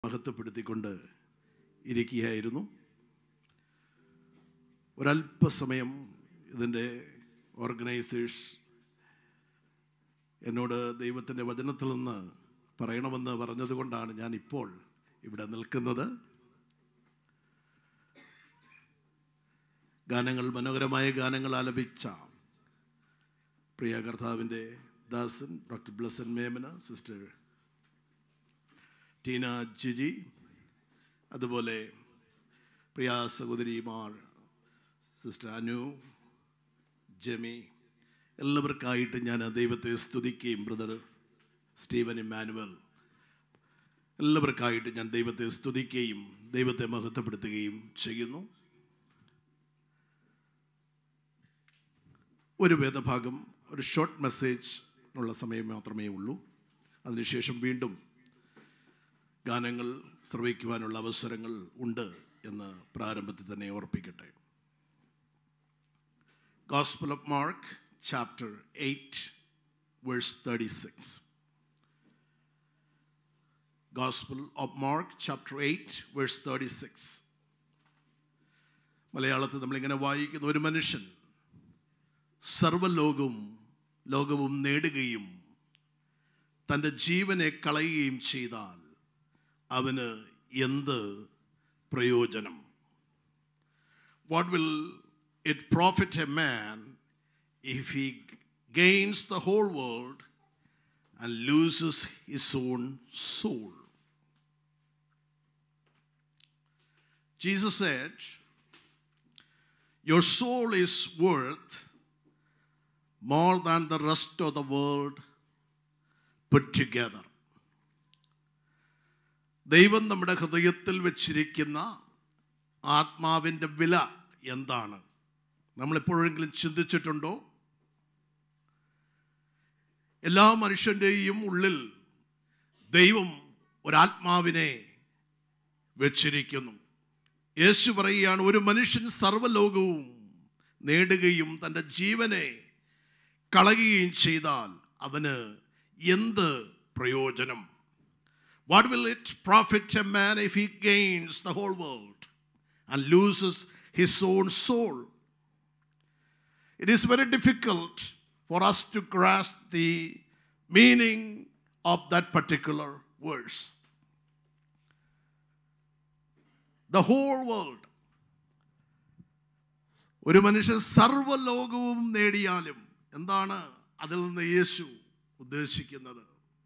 മഹത്വപ്പെടുത്തിക്കൊണ്ട് ഇരിക്കുകയായിരുന്നു ഒരല്പസമയം ഇതിൻ്റെ ഓർഗനൈസേഴ്സ് എന്നോട് ദൈവത്തിൻ്റെ വചനത്തിൽ നിന്ന് പറയണമെന്ന് പറഞ്ഞതുകൊണ്ടാണ് ഞാൻ ഇപ്പോൾ ഇവിടെ നിൽക്കുന്നത് ഗാനങ്ങൾ മനോഹരമായ ഗാനങ്ങൾ ആലപിച്ച പ്രിയ കർത്താവിൻ്റെ ദാസൻ ഡോക്ടർ ബ്ലസൻ മേമന സിസ്റ്റർ ടീന ജിജി അതുപോലെ പ്രിയ സഹോദരിമാർ സിസ്റ്റർ അനു ജെമി എല്ലാവർക്കായിട്ട് ഞാൻ ദൈവത്തെ സ്തുതിക്കുകയും ബ്രദർ സ്റ്റീവൻ ഇമ്മാനുവൽ എല്ലാവർക്കായിട്ട് ഞാൻ ദൈവത്തെ സ്തുതിക്കുകയും ദൈവത്തെ മഹത്വപ്പെടുത്തുകയും ചെയ്യുന്നു ഒരു വേദഭാഗം ഒരു ഷോർട്ട് മെസ്സേജ് ഉള്ള സമയം മാത്രമേ ഉള്ളൂ അതിനുശേഷം വീണ്ടും ഗാനങ്ങൾ ശ്രവിക്കുവാനുള്ള അവസരങ്ങൾ ഉണ്ട് എന്ന് പ്രാരംഭത്തിൽ തന്നെ ഓർപ്പിക്കട്ടെ gospel of Mark chapter eight verse thirty six gospel of Mark chapter eight verse thirty six മലയാളത്തിൽ നമ്മളിങ്ങനെ വായിക്കുന്ന ഒരു മനുഷ്യൻ സർവ്വലോകവും ലോകവും നേടുകയും തൻ്റെ ജീവനെ കളയുകയും ചെയ്താൽ അവന് എന്ത് പ്രയോജനം what will it profit a man if he gains the whole world and loses his own soul Jesus said, Your soul is worth more than the rest of the world put together. ദൈവം നമ്മുടെ ഹൃദയത്തിൽ വെച്ചിരിക്കുന്ന ആത്മാവിൻ്റെ വില എന്താണ് നമ്മളെപ്പോഴെങ്കിലും ചിന്തിച്ചിട്ടുണ്ടോ എല്ലാ മനുഷ്യൻ്റെയും ഉള്ളിൽ ദൈവം ഒരാത്മാവിനെ വെച്ചിരിക്കുന്നു യേശു പറയുകയാണ് ഒരു മനുഷ്യൻ സർവ്വലോകവും നേടുകയും തൻ്റെ ജീവനെ കളയുകയും ചെയ്താൽ അവന് എന്ത് പ്രയോജനം what will it profit a man if he gains the whole world and loses his own soul it is very difficult for us to grasp the meaning of that particular verse the whole world ഒരു മനുഷ്യൻ സർവ്വലോകവും നേടിയാലും എന്താണ് അതിൽ നിന്ന് യേശു ഉദ്ദേശിക്കുന്നത്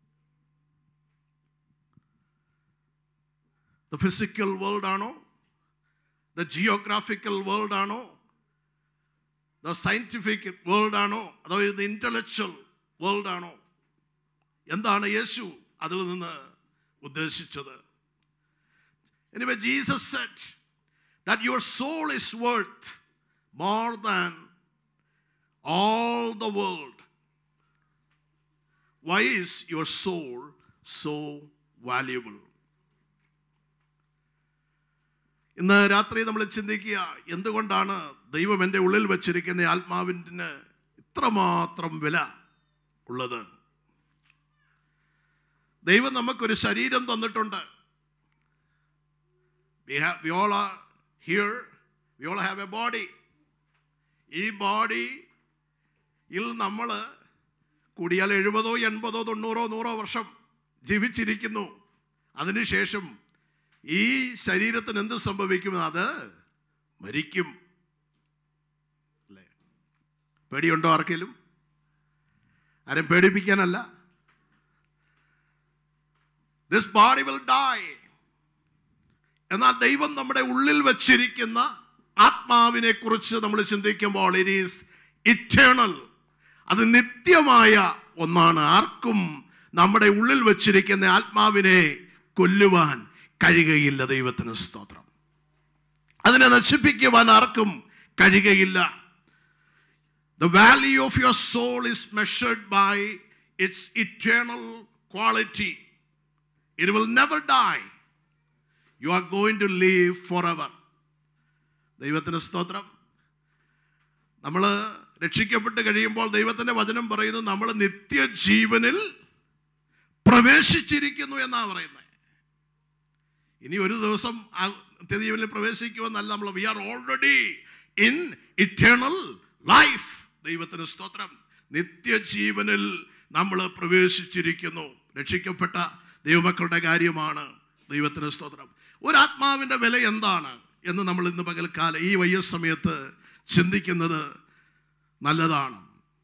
the physical world ആണോ ദ ജിയോഗ്രാഫിക്കൽ വേൾഡ് ആണോ ദ സയന്റിഫിക് വേൾഡ് ആണോ അതോ ഇത് ഇന്റലക്ച്വൽ വേൾഡ് ആണോ എന്താണ് യേശു അതിൽ നിന്ന് ഉദ്ദേശിച്ചത് Anyway, Jesus said that your soul is worth more than all the world. Why is your soul so valuable? ഇന്ന് രാത്രി നമ്മൾ ചിന്തിക്കുക എന്തുകൊണ്ടാണ് ദൈവം എൻ്റെ ഉള്ളിൽ വച്ചിരിക്കുന്ന ആത്മാവിന് ഇത്രമാത്രം വില ഉള്ളത് ദൈവം നമുക്കൊരു ശരീരം തന്നിട്ടുണ്ട് we have we all are here we all have a body ഈ ബോഡിയിൽ നമ്മൾ കൂടിയാൽ എഴുപതോ എൺപതോ തൊണ്ണൂറോ നൂറോ വർഷം ജീവിച്ചിരിക്കുന്നു അതിനുശേഷം ഈ ശരീരത്തിന് എന്ത് സംഭവിക്കും അത് മരിക്കും അല്ലേ പേടിയുണ്ടോ ആർക്കെങ്കിലും ആരും പേടിപ്പിക്കാനല്ല ദിസ് ബോഡി വിൽ ഡൈ എന്നാൽ ദൈവം നമ്മുടെ ഉള്ളിൽ വച്ചിരിക്കുന്ന ആത്മാവിനെ കുറിച്ച് നമ്മൾ ചിന്തിക്കുമ്പോൾ ഇറ്റ് ഈസ് ഇറ്റേണൽ അത് നിത്യമായ ഒന്നാണ് ആർക്കും നമ്മുടെ ഉള്ളിൽ വച്ചിരിക്കുന്ന ആത്മാവിനെ കൊല്ലുവാൻ കഴിയുകയില്ല ദൈവത്തിന് സ്തോത്രം അതിനെ നശിപ്പിക്കുവാൻ ആർക്കും കഴിയുകയില്ല the value of your soul is measured by its eternal quality it will never die you are going to live forever ദൈവത്തിന് സ്തോത്രം നമ്മൾ രക്ഷിക്കപ്പെട്ട് കഴിയുമ്പോൾ ദൈവത്തിൻ്റെ വചനം പറയുന്നു നമ്മൾ നിത്യജീവനിൽ പ്രവേശിച്ചിരിക്കുന്നു എന്നാ പറയുന്നത് ഇനി ഒരു ദിവസം ആ നിത്യജീവനിൽ പ്രവേശിക്കുമെന്നല്ല നമ്മൾ we are already in eternal life ദൈവത്തിന് സ്തോത്രം നിത്യജീവനിൽ നമ്മൾ പ്രവേശിച്ചിരിക്കുന്നു രക്ഷിക്കപ്പെട്ട ദൈവമക്കളുടെ കാര്യമാണ് ദൈവത്തിന് സ്തോത്രം ഒരു ആത്മാവിൻ്റെ വില എന്താണ് എന്ന് നമ്മൾ ഇന്ന് പകൽക്കാലം ഈ വയ്യ സമയത്ത് ചിന്തിക്കുന്നത് നല്ലതാണ്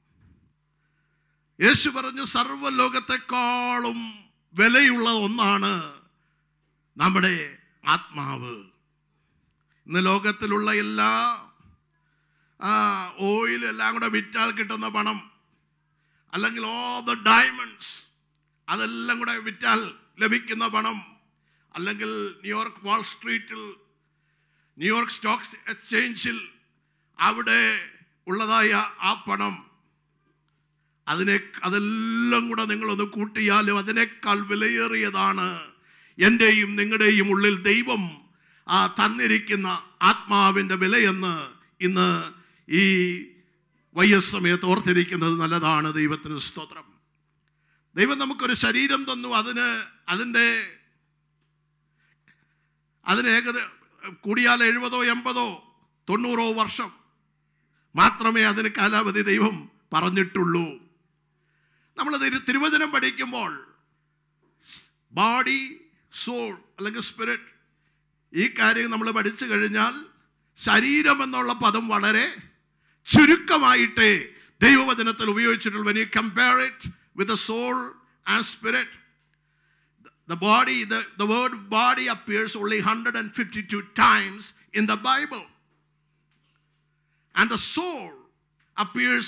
യേശു പറഞ്ഞു സർവ്വലോകത്തെക്കാളും വിലയുള്ള ഒന്നാണ് നമ്മുടെ ആത്മാവ് ഇന്ന് ലോകത്തിലുള്ള എല്ലാ ആ ഓയിൽ എല്ലാം കൂടെ വിറ്റാൽ കിട്ടുന്ന പണം അല്ലെങ്കിൽ ഓ ദ ഡയമണ്ട്സ് അതെല്ലാം കൂടെ വിറ്റാൽ ലഭിക്കുന്ന പണം അല്ലെങ്കിൽ ന്യൂയോർക്ക് വാൾ സ്ട്രീറ്റിൽ ന്യൂയോർക്ക് സ്റ്റോക്സ് എക്സ്ചേഞ്ചിൽ അവിടെ ഉള്ളതായ ആ പണം അതിനെ അതെല്ലാം കൂടെ നിങ്ങളൊന്ന് കൂട്ടിയാലും അതിനേക്കാൾ വിലയേറിയതാണ് എൻ്റെയും നിങ്ങളുടെയും ഉള്ളിൽ ദൈവം ആ തന്നിരിക്കുന്ന ആത്മാവിൻ്റെ വിലയെന്ന് ഇന്ന് ഈ വയ്യസ് സമയത്ത് ഓർത്തിരിക്കുന്നത് നല്ലതാണ് ദൈവത്തിന് സ്തോത്രം ദൈവം നമുക്കൊരു ശരീരം തന്നു അതിന് അതിൻ്റെ അതിന് ഏകദ കൂടിയാൽ എഴുപതോ എൺപതോ തൊണ്ണൂറോ വർഷം മാത്രമേ അതിന് കാലാവധി ദൈവം പറഞ്ഞിട്ടുള്ളൂ നമ്മൾ തിരുവചനം പഠിക്കുമ്പോൾ ബോഡി സോൾ അല്ലെങ്കിൽ സ്പിരിറ്റ് ഈ കാര്യം നമ്മൾ പഠിച്ചു കഴിഞ്ഞാൽ ശരീരം എന്നുള്ള പദം വളരെ ചുരുക്കമായിട്ടേ ദൈവവചനത്തിൽ ഉപയോഗിച്ചിട്ടുള്ളൂ when you compare it with soul and spirit the body, the, the word body appears only 152 times in the Bible. And the soul appears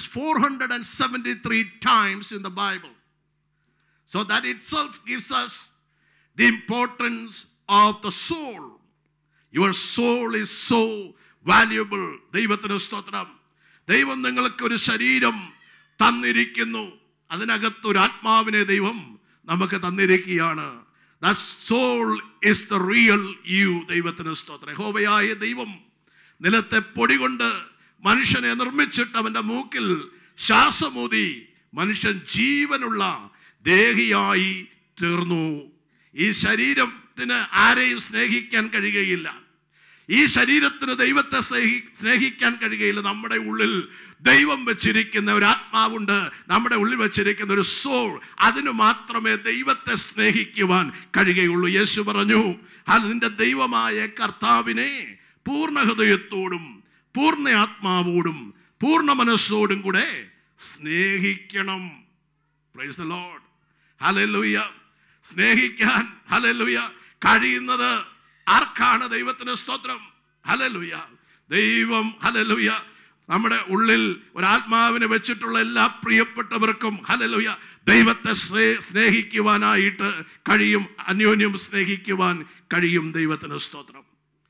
473 times in the Bible. So that itself gives us the importance of the soul. Your soul is so valuable. ദൈവത്തിന് സ്തോത്രം ദൈവം നിങ്ങൾക്ക് ഒരു ശരീരം തന്നിരിക്കുന്നു അതിനകത്ത് ഒരു ആത്മാവിനെ ദൈവം നമുക്ക് തന്നിരിക്കുകയാണ് soul is the real you ദൈവത്തിന് സ്തോത്രം ഹോവയായ ദൈവം നിലത്തെ പൊടി കൊണ്ട് മനുഷ്യനെ നിർമ്മിച്ചിട്ട് അവന്റെ മൂക്കിൽ ശ്വാസമൂതി മനുഷ്യൻ ജീവനുള്ള ദേഹിയായി തീർന്നു ഈ ശരീരത്തിന് ആരെയും സ്നേഹിക്കാൻ കഴിയുകയില്ല ഈ ശരീരത്തിന് ദൈവത്തെ സ്നേഹി സ്നേഹിക്കാൻ കഴിയുകയില്ല നമ്മുടെ ഉള്ളിൽ ദൈവം വെച്ചിരിക്കുന്ന ഒരു ആത്മാവുണ്ട് നമ്മുടെ ഉള്ളിൽ വെച്ചിരിക്കുന്ന ഒരു സോൾ അതിന് മാത്രമേ ദൈവത്തെ സ്നേഹിക്കുവാൻ കഴിയുകയുള്ളൂ യേശു പറഞ്ഞു അതിൻ്റെ ദൈവമായ കർത്താവിനെ പൂർണ്ണ ഹൃദയത്തോടും പൂർണ്ണ ആത്മാവോടും പൂർണ്ണ മനസ്സോടും കൂടെ സ്നേഹിക്കണം പ്രൈസ് ദ ലോർഡ് ഹല്ലേലൂയ സ്നേഹിക്കാൻ ഹല്ലേലൂയ കഴിയുന്നത് ആർക്കാണ് ദൈവത്തിന് സ്തോത്രം ഹല്ലേലൂയ ദൈവം ഹല്ലേലൂയ നമ്മുടെ ഉള്ളിൽ ഒരാത്മാവിനെ വെച്ചിട്ടുള്ള എല്ലാ പ്രിയപ്പെട്ടവർക്കും ഹല്ലേലൂയ ദൈവത്തെ സ്നേ- സ്നേഹിക്കുവാനായിട്ട് കഴിയും അന്യോന്യം സ്നേഹിക്കുവാൻ കഴിയും ദൈവത്തിന് സ്തോത്രം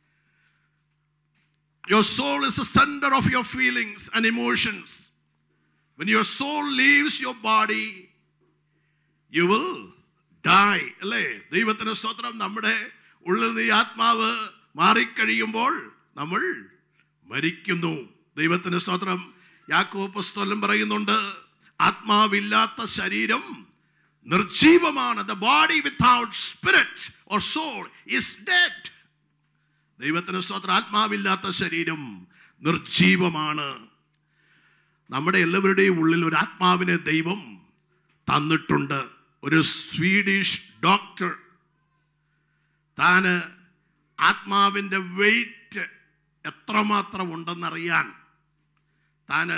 Your soul is the center of your feelings and emotions. When your soul leaves your body, you will die. അല്ലേ ദൈവത്തിന് സ്തോത്രം നമ്മുടെ ഉള്ളിൽ നിന്ന് ഈ ആത്മാവ് മാറിക്കഴിയുമ്പോൾ നമ്മൾ മരിക്കുന്നു ദൈവത്തിന് സ്തോത്രം യാക്കോ പുസ്തകം പറയുന്നുണ്ട് ആത്മാവില്ലാത്ത ശരീരം നിർജീവമാണ് the body without spirit or soul is dead ദൈവത്തിന് സ്തോത്രം ആത്മാവില്ലാത്ത ശരീരം നിർജീവമാണ് നമ്മുടെ എല്ലാവരുടെയും ഉള്ളിൽ ഒരു ആത്മാവിനെ ദൈവം തന്നിട്ടുണ്ട് ഒരു സ്വീഡിഷ് ഡോക്ടർ താന് ആത്മാവിൻ്റെ വെയിറ്റ് എത്രമാത്രം ഉണ്ടെന്നറിയാൻ താന്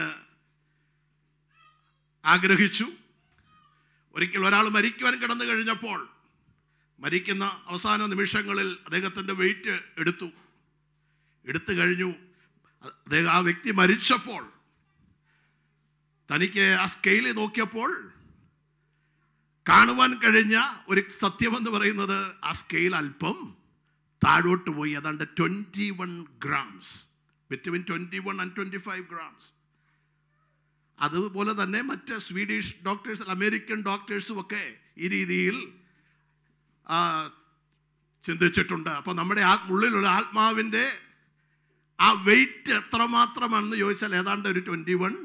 ആഗ്രഹിച്ചു ഒരിക്കൽ ഒരാൾ മരിക്കുവാൻ കിടന്നു കഴിഞ്ഞപ്പോൾ മരിക്കുന്ന അവസാന നിമിഷങ്ങളിൽ അദ്ദേഹത്തിൻ്റെ വെയിറ്റ് എടുത്തു എടുത്തു കഴിഞ്ഞു അദ്ദേഹം ആ വ്യക്തി മരിച്ചപ്പോൾ തനിക്ക് ആ സ്കെയിൽ നോക്കിയപ്പോൾ കാണുവാൻ കഴിഞ്ഞ ഒരു സത്യമെന്ന് പറയുന്നത് ആ സ്കെയിൽ അല്പം താഴോട്ട് പോയി ഏതാണ്ട് twenty one grams between twenty one and twenty five grams അതുപോലെ തന്നെ മറ്റ് സ്വീഡിഷ് ഡോക്ടേഴ്സ് അമേരിക്കൻ ഡോക്ടേഴ്സും ഒക്കെ ഈ രീതിയിൽ ആ, ചിന്തിച്ചിട്ടുണ്ട് അപ്പോൾ നമ്മുടെ ആ ഉള്ളിലുള്ള ആത്മാവിൻ്റെ ആ വെയിറ്റ് എത്രമാത്രമാണെന്ന് ചോദിച്ചാൽ ഏതാണ്ട് ഒരു ട്വൻറ്റി വൺ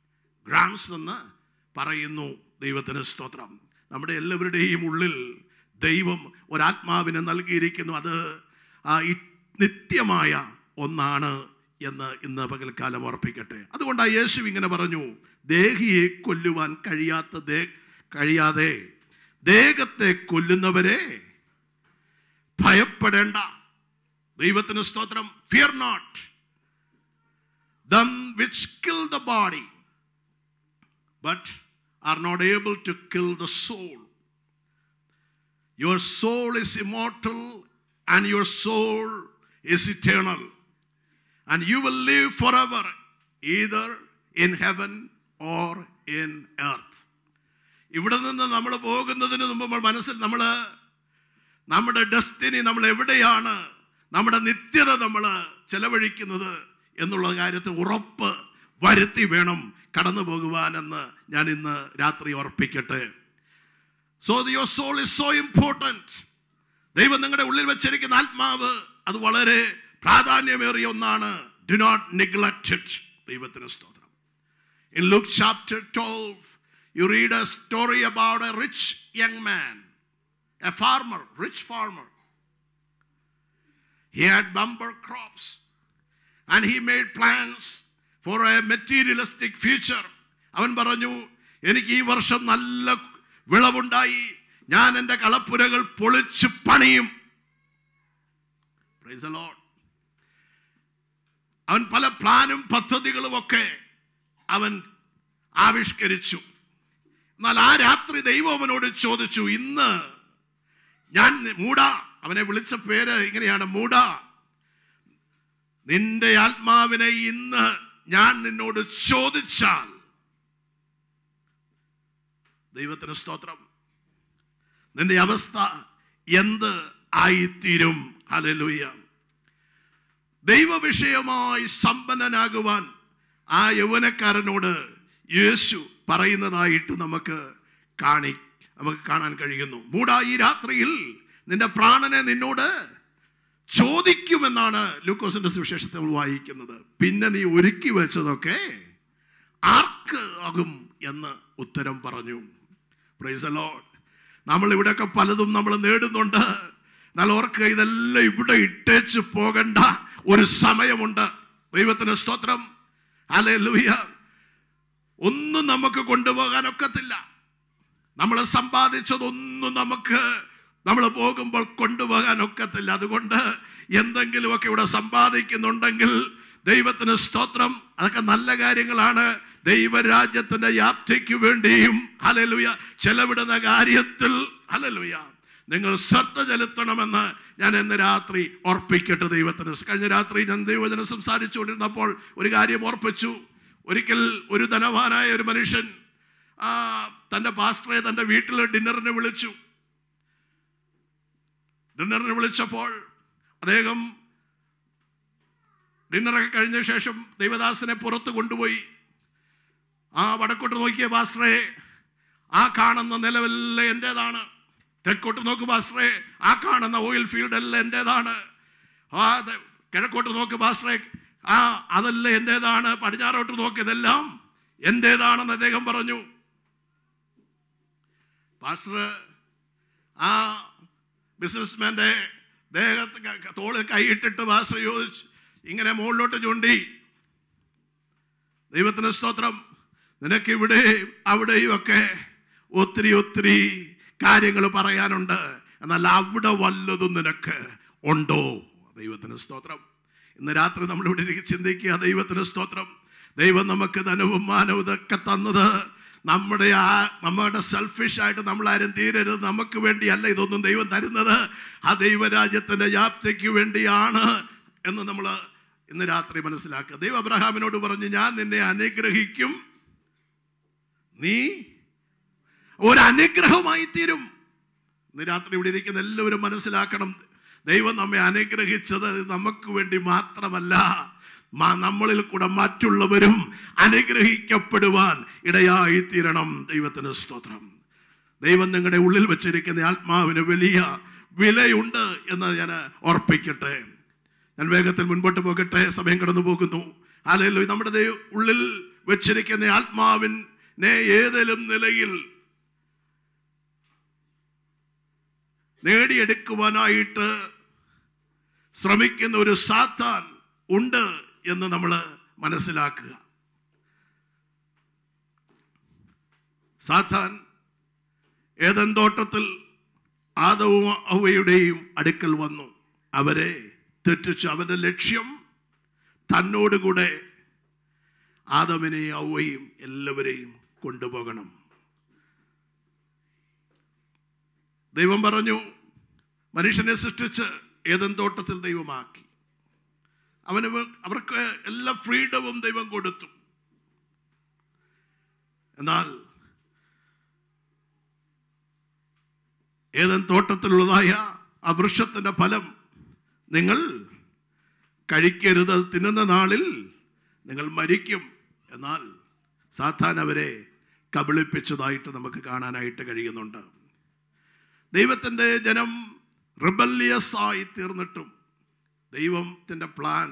ഗ്രാംസ് എന്ന് പറയുന്നു ദൈവത്തിന് സ്തോത്രം നമ്മുടെ എല്ലാവരുടെയും ഉള്ളിൽ ദൈവം ഒരാത്മാവിനെ നൽകിയിരിക്കുന്നു അത് ആ ഇ- നിത്യമായ ഒന്നാണ് എന്ന് ഇന്ന് പകൽക്കാലം ഓർപ്പിക്കട്ടെ അതുകൊണ്ടാണ് യേശു ഇങ്ങനെ പറഞ്ഞു ദേഹിയെ കൊല്ലുവാൻ കഴിയാത്ത ദേ കഴിയാതെ ദേഹത്തെ കൊല്ലുന്നവരെ ഭയപ്പെടേണ്ട ദൈവത്തിന് സ്തോത്രം fear not them which kill the body but are not able to kill the soul Your soul is immortal and your soul is eternal. And you will live forever, either in heaven or in earth. ഇവിടെ നിന്ന് നമ്മൾ പോകുന്നതിന് മുമ്പ് നമ്മൾ മനസ്സിൽ നമ്മൾ നമ്മുടെ destiny നമ്മൾ എവിടെയാണ് നമ്മുടെ നിത്യത നമ്മൾ ചെലവഴിക്കുന്നത് എന്നുള്ള കാര്യത്തിൽ ഉറപ്പ് വരുത്തി വേണം കടന്നു പോകുവാനെന്ന് ഞാൻ ഇന്ന് രാത്രി ഓർപ്പിക്കട്ടെ so your soul is so important ദൈവം നിങ്ങളുടെ ഉള്ളിൽ വെച്ചിരിക്കുന്ന ആത്മാവ് അത് വളരെ പ്രാധാന്യമേറിയ ഒന്നാണ് ഡു നോട്ട് നെഗ്ലക്ട് ഇറ്റ് ദൈവത്തിന് സ്തോത്രം in Luke chapter twelve you read a story about a rich young man a farmer rich farmer He had bumper crops and he made plans for a materialistic future. അവൻ പറഞ്ഞു എനിക്ക് ഈ വർഷം നല്ല വിളവുണ്ടായി ഞാൻ എൻ്റെ കളപ്പുരകൾ പൊളിച്ച് പണിയും Praise the Lord. അവൻ പല പ്ലാനും പദ്ധതികളും ഒക്കെ അവൻ ആവിഷ്കരിച്ചു എന്നാൽ ആ രാത്രി ദൈവം അവനോട് ചോദിച്ചു ഇന്ന് ഞാൻ മൂട അവനെ വിളിച്ച പേര് ഇങ്ങനെയാണ് മൂട നിന്റെ ആത്മാവിനെ ഇന്ന് ഞാൻ നിന്നോട് ചോദിച്ചാൽ ദൈവത്തിന് സ്തോത്രം നിന്റെ അവസ്ഥ എന്ത് ആയിത്തീരും ഹല്ലേലൂയ ദൈവവിഷയമായി സമ്പന്നനാകുവാൻ ആ യൗവനക്കാരനോട് യേശു പറയുന്നതായിട്ട് നമുക്ക് കാണി നമുക്ക് കാണാൻ കഴിയുന്നു മൂടാ ഈ രാത്രിയിൽ നിന്റെ പ്രാണനെ നിന്നോട് ചോദിക്കുമെന്നാണ് ലൂക്കോസിന്റെ സുവിശേഷത്തിൽ നമ്മൾ വായിക്കുന്നത് പിന്നെ നീ ഒരുക്കി വെച്ചതൊക്കെ ആർക്ക് ആകും എന്ന് ഉത്തരം പറഞ്ഞു പ്രൈസ് ലോഡ് നമ്മൾ ഇവിടെയൊക്കെ പലതും നമ്മൾ നേടുന്നുണ്ട് എന്നാൽ ഓർക്കുക ഇതെല്ലാം ഇവിടെ ഇട്ടേച്ച് പോകണ്ട ഒരു സമയമുണ്ട് ദൈവത്തിന് സ്തോത്രം അല്ലെ ലൂയ ഒന്നും നമുക്ക് കൊണ്ടുപോകാൻ ഒക്കത്തില്ല നമ്മൾ സമ്പാദിച്ചതൊന്നും നമുക്ക് നമ്മൾ പോകുമ്പോൾ കൊണ്ടുപോകാൻ ഒക്കത്തില്ല അതുകൊണ്ട് എന്തെങ്കിലുമൊക്കെ ഇവിടെ സമ്പാദിക്കുന്നുണ്ടെങ്കിൽ ദൈവത്തിന് സ്തോത്രം അതൊക്കെ നല്ല കാര്യങ്ങളാണ് ദൈവരാജ്യത്തിന്റെ വ്യാപ്തിക്ക് വേണ്ടിയും ഹലലുയ ചെലവിടുന്ന കാര്യത്തിൽ ഹലലുയ നിങ്ങൾ ശ്രദ്ധ ചെലുത്തണമെന്ന് ഞാൻ ഇന്ന് രാത്രി ഓർപ്പിക്കട്ടെ ദൈവത്തിന് കഴിഞ്ഞ രാത്രി ഞാൻ ദൈവജനം സംസാരിച്ചുകൊണ്ടിരുന്നപ്പോൾ ഒരു കാര്യം ഓർപ്പിച്ചു ഒരിക്കൽ ഒരു ധനവാനായ ഒരു മനുഷ്യൻ ആ, തന്റെ പാസ്റ്ററെ തന്റെ വീട്ടിൽ ഡിന്നറിന് വിളിച്ചു ഡിന്നറിന് വിളിച്ചപ്പോൾ അദ്ദേഹം ഡിന്നറൊക്കെ കഴിഞ്ഞ ശേഷം ദൈവദാസനെ പുറത്ത് കൊണ്ടുപോയി ആ വടക്കോട്ട് നോക്കിയ പാസ്റ്ററെ ആ കാണുന്ന നിലവെല്ലാം എൻ്റെതാണ് തെക്കോട്ട് നോക്ക് പാസ്റ്ററെ ആ കാണുന്ന ഓയിൽ ഫീൽഡ് എല്ലാം എൻ്റെതാണ് ആ ദ- കിഴക്കോട്ട് നോക്ക് പാസ്റ്ററെ ആ അതെല്ലാം എൻ്റെതാണ് പടിഞ്ഞാറോട്ട് നോക്ക് ഇതെല്ലാം എൻ്റെതാണെന്ന് അദ്ദേഹം പറഞ്ഞു പാസ്റ്റർ ആ ബിസിനസ്മാൻ്റെ ദേഹത്ത് ക- ക- തോളിൽ കൈയിട്ടിട്ട് പാസ്റ്റർ ചോദിച്ചു ഇങ്ങനെ മുകളിലോട്ട് ചൂണ്ടി ദൈവത്തിന് സ്തോത്രം നിനക്ക് ഇവിടെ അവിടെയും ഒക്കെ ഒത്തിരി ഒത്തിരി കാര്യങ്ങൾ പറയാനുണ്ട് എന്നാൽ അവിടെ വല്ലതും നിനക്ക് ഉണ്ടോ ദൈവത്തിന് സ്തോത്രം ഇന്ന് രാത്രി നമ്മൾ ഇവിടെ ഇരിക്കെ ചിന്തിക്കുക ദൈവത്തിന് സ്തോത്രം ദൈവം നമുക്ക് ധനവും മാനവും ഇതൊക്കെ തന്നത് നമ്മുടെ ആ നമ്മുടെ സെൽഫിഷ് ആയിട്ട് നമ്മൾ ആരും തീരരുത് നമുക്ക് വേണ്ടിയല്ല ഇതൊന്നും ദൈവം തരുന്നത് ആ ദൈവരാജ്യത്തിന്റെ വ്യാപ്തിക്ക് വേണ്ടിയാണ് എന്ന് നമ്മൾ ഇന്ന് രാത്രി മനസ്സിലാക്കുക ദൈവം അബ്രഹാമിനോട് പറഞ്ഞു ഞാൻ നിന്നെ അനുഗ്രഹിക്കും നീ ഒരു അനുഗ്രഹമായി തീരും ഇന്ന് രാത്രി ഇവിടെ ഇരിക്കുന്ന എല്ലാവരും മനസ്സിലാക്കണം ദൈവം നമ്മെ അനുഗ്രഹിച്ചത് നമുക്ക് വേണ്ടി മാത്രമല്ല മ- നമ്മളിൽ കൂടെ മറ്റുള്ളവരും അനുഗ്രഹിക്കപ്പെടുവാൻ ഇടയായി തീരണം ദൈവത്തിന് സ്തോത്രം ദൈവം നിങ്ങളുടെ ഉള്ളിൽ വെച്ചിരിക്കുന്ന ആത്മാവിന് വലിയ വിലയുണ്ട് എന്ന് ഞാൻ ഓർപ്പിക്കട്ടെ ഞാൻ വേഗത്തിൽ മുൻപോട്ട് പോകട്ടെ സമയം കടന്നു പോകുന്നു അല്ലല്ലോ നമ്മുടെ ദൈവ- ഉള്ളിൽ വെച്ചിരിക്കുന്ന ആത്മാവിനെ ഏതെങ്കിലും നിലയിൽ നേടിയെടുക്കുവാനായിട്ട് ശ്രമിക്കുന്ന ഒരു സാത്താൻ ഉണ്ട് എന്ന് നമ്മൾ മനസ്സിലാക്കുക സാത്താൻ ഏതൻ തോട്ടത്തിൽ ആദവും അവയുടെയും അടുക്കൽ വന്നു അവരെ തെറ്റിച്ചു അവന്റെ ലക്ഷ്യം തന്നോടുകൂടെ ആദമിനെയും ഔവയും എല്ലാവരെയും കൊണ്ടുപോകണം ദൈവം പറഞ്ഞു മനുഷ്യനെ സൃഷ്ടിച്ച് ഏതൻ തോട്ടത്തിൽ ദൈവമാക്കി അവന് വ- അവർക്ക് എല്ലാ ഫ്രീഡവും ദൈവം കൊടുത്തു എന്നാൽ ഏതൻ തോട്ടത്തിലുള്ളതായ ആ വൃക്ഷത്തിന്റെ ഫലം നിങ്ങൾ കഴിക്കരുത് അത് തിന്നുന്ന നാളിൽ നിങ്ങൾ മരിക്കും എന്നാൽ സാത്താൻ അവരെ കബളിപ്പിച്ചതായിട്ട് നമുക്ക് കാണാനായിട്ട് കഴിയുന്നുണ്ട് ദൈവത്തിൻ്റെ ജനം റിബല്യസ് ആയി തീർന്നിട്ടും ദൈവത്തിൻ്റെ പ്ലാൻ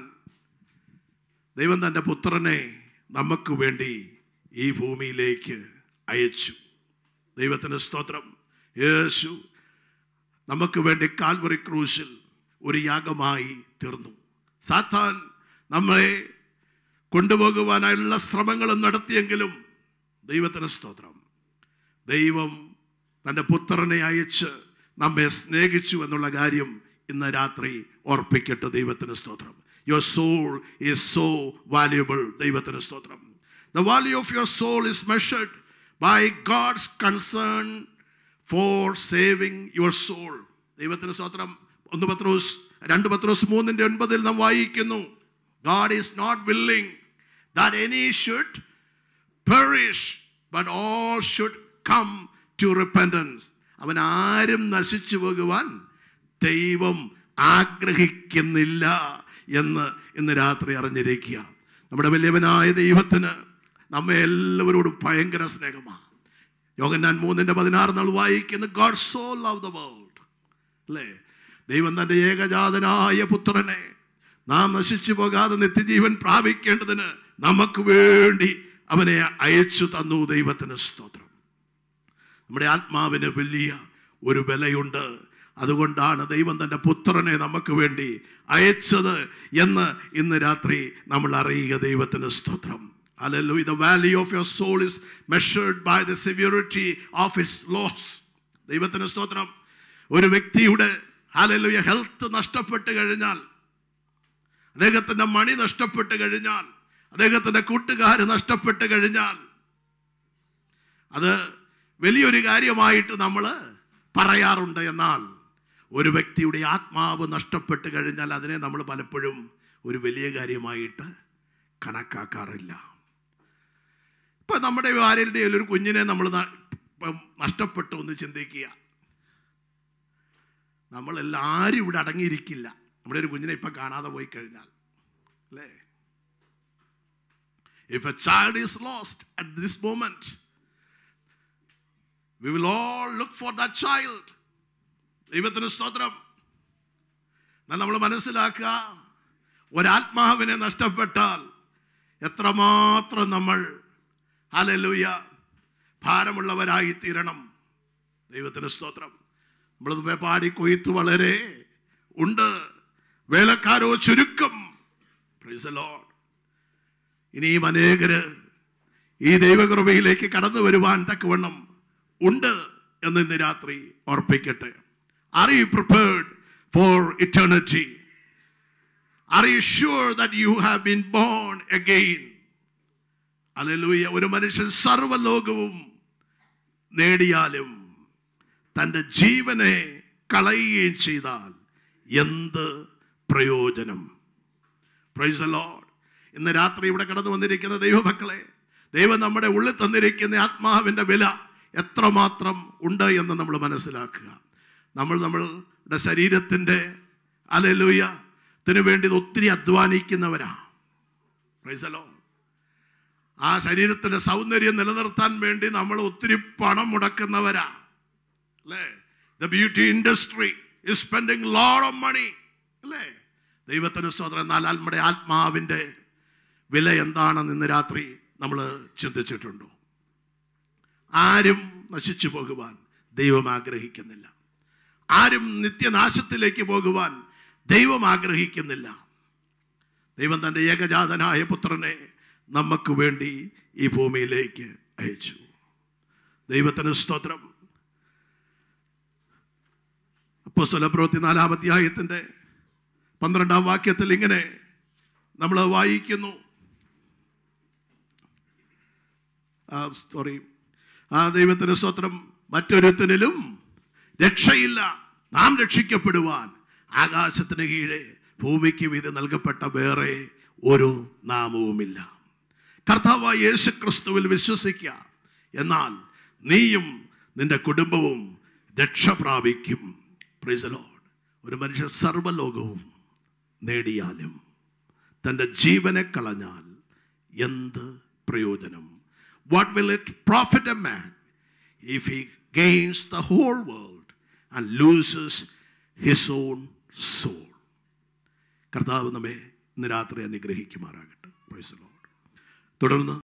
ദൈവം തൻ്റെ പുത്രനെ നമുക്ക് വേണ്ടി ഈ ഭൂമിയിലേക്ക് അയച്ചു ദൈവത്തിൻ്റെ സ്തോത്രം യേശു നമുക്ക് വേണ്ടി കാൽവറി ക്രൂശിൽ ഒരു യാഗമായി തീർന്നു സാത്താൻ നമ്മളെ കൊണ്ടുപോകുവാനായുള്ള ശ്രമങ്ങളും നടത്തിയെങ്കിലും ദൈവത്തിന് സ്തോത്രം ദൈവം തൻ്റെ പുത്രനെ അയച്ച് നമ്മെ സ്നേഹിച്ചു എന്നുള്ള കാര്യം ഇന്ന് രാത്രി ഓർപ്പിക്കട്ടെ ദൈവത്തിന് സ്തോത്രം your soul is so valuable ദൈവത്തിന് സ്തോത്രം the value of your soul is measured by God's concern for saving your soul ദൈവത്തിന് സ്തോത്രം ഒന്ന് പത്രോസ് രണ്ട് പത്രോസ് മൂന്നിന്റെ ഒൻപതിൽ നാം വായിക്കുന്നു God is not willing that any should perish but all should come to repentance അവൻ ആരും നശിച്ചു പോകുവാൻ ദൈവം ആഗ്രഹിക്കുന്നില്ല എന്ന് ഇന്ന് രാത്രി അറിഞ്ഞിരിക്കുക നമ്മുടെ വലിയവനായ ദൈവത്തിന് നമ്മെ എല്ലാവരോടും ഭയങ്കര സ്നേഹമാണ് യോഗന്നാൻ മൂന്നിന്റെ പതിനാറ് നാൾ വായിക്കുന്ന God so love the world അല്ലേ ദൈവം തൻ്റെ ഏകജാതനായ പുത്രനെ നാം നശിച്ചു പോകാതെ നിത്യജീവൻ പ്രാപിക്കേണ്ടതിന് നമുക്ക് വേണ്ടി അവനെ അയച്ചു തന്നു ദൈവത്തിന് സ്തോത്രം നമ്മുടെ ആത്മാവിന് വലിയ ഒരു വിലയുണ്ട് അതുകൊണ്ടാണ് ദൈവം തൻ്റെ പുത്രനെ നമുക്ക് വേണ്ടി അയച്ചത് എന്ന് ഇന്ന് രാത്രി നമ്മൾ അറിയുക ദൈവത്തിന് സ്തോത്രം Hallelujah. The value of your soul is measured by the severity of its loss. ദൈവത്തിന് സ്തോത്രം ഒരു വ്യക്തിയുടെ ഹാലലുയ ഹെൽത്ത് നഷ്ടപ്പെട്ട് കഴിഞ്ഞാൽ അദ്ദേഹത്തിൻ്റെ മണി നഷ്ടപ്പെട്ട് കഴിഞ്ഞാൽ അദ്ദേഹത്തിൻ്റെ കൂട്ടുകാർ നഷ്ടപ്പെട്ട് കഴിഞ്ഞാൽ അത് വലിയൊരു കാര്യമായിട്ട് നമ്മൾ പറയാറുണ്ട് എന്നാൽ ഒരു വ്യക്തിയുടെ ആത്മാവ് നഷ്ടപ്പെട്ട് കഴിഞ്ഞാൽ അതിനെ നമ്മൾ പലപ്പോഴും ഒരു വലിയ കാര്യമായിട്ട് കണക്കാക്കാറില്ല ഇപ്പം നമ്മുടെ ആരുടെയും ഒരു കുഞ്ഞിനെ നമ്മൾ ന- ഇപ്പം നഷ്ടപ്പെട്ടു എന്ന് ചിന്തിക്കുക നമ്മളെല്ലാവരും ഇവിടെ അടങ്ങിയിരിക്കില്ല നമ്മുടെ ഒരു കുഞ്ഞിനെ ഇപ്പം കാണാതെ പോയി കഴിഞ്ഞാൽ അല്ലേ if a child is lost at this moment we will all look for that child ദൈവത്തിന് സ്തോത്രം എന്നാൽ നമ്മൾ മനസ്സിലാക്കുക ഒരാത്മാവിനെ നഷ്ടപ്പെട്ടാൽ എത്രമാത്രം നമ്മൾ ഹലലൂയ ഭാരമുള്ളവരായി തീരണം ദൈവത്തിന് സ്തോത്രം നമ്മളത് പാടി കൊയ്ത്ത് വളരെ ഉണ്ട് വേലക്കാരോ ചുരുക്കം Praise the Lord. ഇനിയും അനേകര് ഈ ദൈവകൃപയിലേക്ക് കടന്നു വരുവാൻ തക്കവണ്ണം ഉണ്ട് എന്ന് ഇന്ന് രാത്രി ഓർപ്പിക്കട്ടെ are you prepared for eternity are you sure that you have been born again hallelujah ഒരു മനുഷ്യൻ സർവ്വലോകവും നേടിയാലും തൻ്റെ ജീവനെ കളയുകയും ചെയ്താൽ എന്ത് പ്രയോജനം പ്രൈസ് ലോഡ് ഇന്ന് രാത്രി ഇവിടെ കടന്നു വന്നിരിക്കുന്ന ദൈവമക്കളെ ദൈവം നമ്മുടെ ഉള്ളിൽ തന്നിരിക്കുന്ന ആത്മാവിൻ്റെ വില എത്രമാത്രം ഉണ്ട് എന്ന് നമ്മൾ മനസ്സിലാക്കുക നമ്മൾ നമ്മളുടെ ശരീരത്തിൻ്റെ അലലൂയത്തിന് വേണ്ടി ഒത്തിരി അധ്വാനിക്കുന്നവരാ പ്രൈസലോ ആ ശരീരത്തിന്റെ സൗന്ദര്യം നിലനിർത്താൻ വേണ്ടി നമ്മൾ ഒത്തിരി പണം മുടക്കുന്നവരാ അല്ലേ the beauty industry is spending load of money അല്ലേ ദൈവത്തിന് സ്വതന്ത്രം എന്നാൽ നമ്മുടെ ആത്മാവിൻ്റെ വില എന്താണെന്ന് ഇന്ന് രാത്രി നമ്മൾ ചിന്തിച്ചിട്ടുണ്ടോ ആരും നശിച്ചു പോകുവാൻ ദൈവം ആഗ്രഹിക്കുന്നില്ല ആരും നിത്യനാശത്തിലേക്ക് പോകുവാൻ ദൈവം ആഗ്രഹിക്കുന്നില്ല ദൈവം തൻ്റെ ഏകജാതനായ പുത്രനെ നമുക്ക് വേണ്ടി ഈ ഭൂമിയിലേക്ക് അയച്ചു ദൈവത്തിന് സ്തോത്രം അപ്പോസ്തല പ്രവൃത്തി നാലാം അധ്യായത്തിൻ്റെ പന്ത്രണ്ടാം വാക്യത്തിൽ ഇങ്ങനെ നമ്മൾ വായിക്കുന്നു ആ സോറി ആ ദൈവത്തിന് സ്തോത്രം മറ്റൊരുത്തനിലും രക്ഷയില്ല നാം രക്ഷിക്കപ്പെടുവാൻ ആകാശത്തിന് കീഴെ ഭൂമിക്ക് വീത് നൽകപ്പെട്ട വേറെ ഒരു നാമവുമില്ല കർത്താവായ യേശു ക്രിസ്തുവിൽ വിശ്വസിക്കുക എന്നാൽ നീയും നിന്റെ കുടുംബവും രക്ഷ പ്രാപിക്കും Praise the Lord. ഒരു മനുഷ്യൻ സർവ്വലോകവും നേടിയാലും തൻ്റെ ജീവനെ കളഞ്ഞാൽ എന്ത് പ്രയോജനം what will it profit a man if he gains the whole world and loses his own soul കർത്താവ് നമ്മെ ഇന്ന് രാത്രി അനുഗ്രഹിക്കുമാറാകട്ടെ Praise the Lord. തുടർന്ന്